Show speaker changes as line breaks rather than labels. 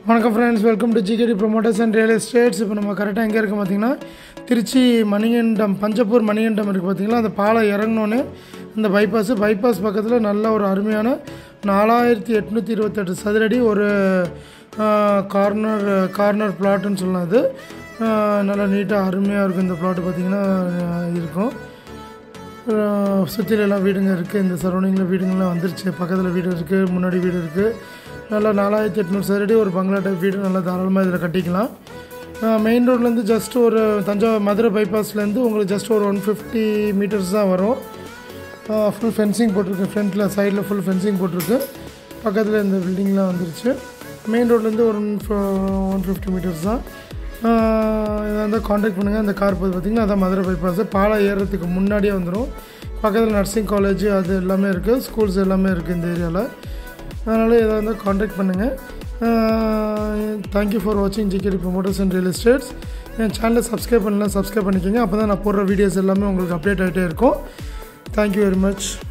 வணக்கம் friends welcome to GKD promoters and real estates இப்போ நம்ம கரெக்டாக எங்கே இருக்குது பார்த்தீங்கன்னா திருச்சி மணிகண்டம் பஞ்சப்பூர் மணிகண்டம் இருக்குது பார்த்தீங்களா அந்த பாலம் இறங்கினோன்னே அந்த பைபாஸ் பைபாஸ் பக்கத்தில் நல்ல ஒரு அருமையான நாலாயிரத்தி எட்நூற்றி இருபத்தெட்டு சதுரடி ஒரு கார்னர் கார்னர் பிளாட்டுன்னு சொல்லலாம் அது ஆஹ் நல்லா நீட்டாக அருமையாக இருக்கும் இந்த பிளாட்டு பார்த்தீங்கன்னா ஆஹ் இருக்கும் சுற்றில எல்லாம் வீடுங்க இருக்குது இந்த சரௌண்டிங்கில் வீடுங்கள்லாம் வந்துருச்சு பக்கத்தில் வீடு இருக்குது முன்னாடி வீடு இருக்குது நல்லா நாலாயிரத்தி எட்நூறு சதுரடி ஒரு பங்களா டைப் வீடு நல்லா தாராளமாக இதில் கட்டிக்கலாம் மெயின் ரோட்லேருந்து ஜஸ்ட் ஒரு தஞ்சாவூர் மதுரை பைபாஸ்லேருந்து உங்களுக்கு ஜஸ்ட் ஒரு ஒன் ஃபிஃப்டி மீட்டர்ஸ் தான் வரும் ஃபுல் ஃபென்சிங் போட்டிருக்கு ஃப்ரண்ட்டில் சைடில் ஃபுல் ஃபென்சிங் போட்டிருக்கு பக்கத்தில் இந்த பில்டிங்லாம் வந்துருச்சு மெயின் ரோட்லேருந்து ஒரு ஒன் ஃபிஃப்டி மீட்டர்ஸ் தான் இதை வந்து காண்டாக்ட் பண்ணுங்கள் அந்த கார் போது பார்த்திங்கன்னா அதான் மதுரை பைபாஸ் பாலம் ஏறுறதுக்கு முன்னாடியே வந்துடும் பக்கத்தில் நர்சிங் காலேஜ் அது எல்லாமே இருக்குது ஸ்கூல்ஸ் எல்லாமே இருக்குது இந்த ஏரியாவில் அதனால் இதை வந்து காண்டாக்ட் பண்ணுங்கள் தேங்க்யூ ஃபார் வாட்சிங் GKD promoters and real estates என் சேனலை சப்ஸ்கிரைப் பண்ணலாம் சப்ஸ்கிரைப் பண்ணிக்கோங்க அப்போ தான் நான் போடுற வீடியோஸ் எல்லாமே உங்களுக்கு அப்டேட் ஆகிட்டே இருக்கும் தேங்க்யூ வெரி மச்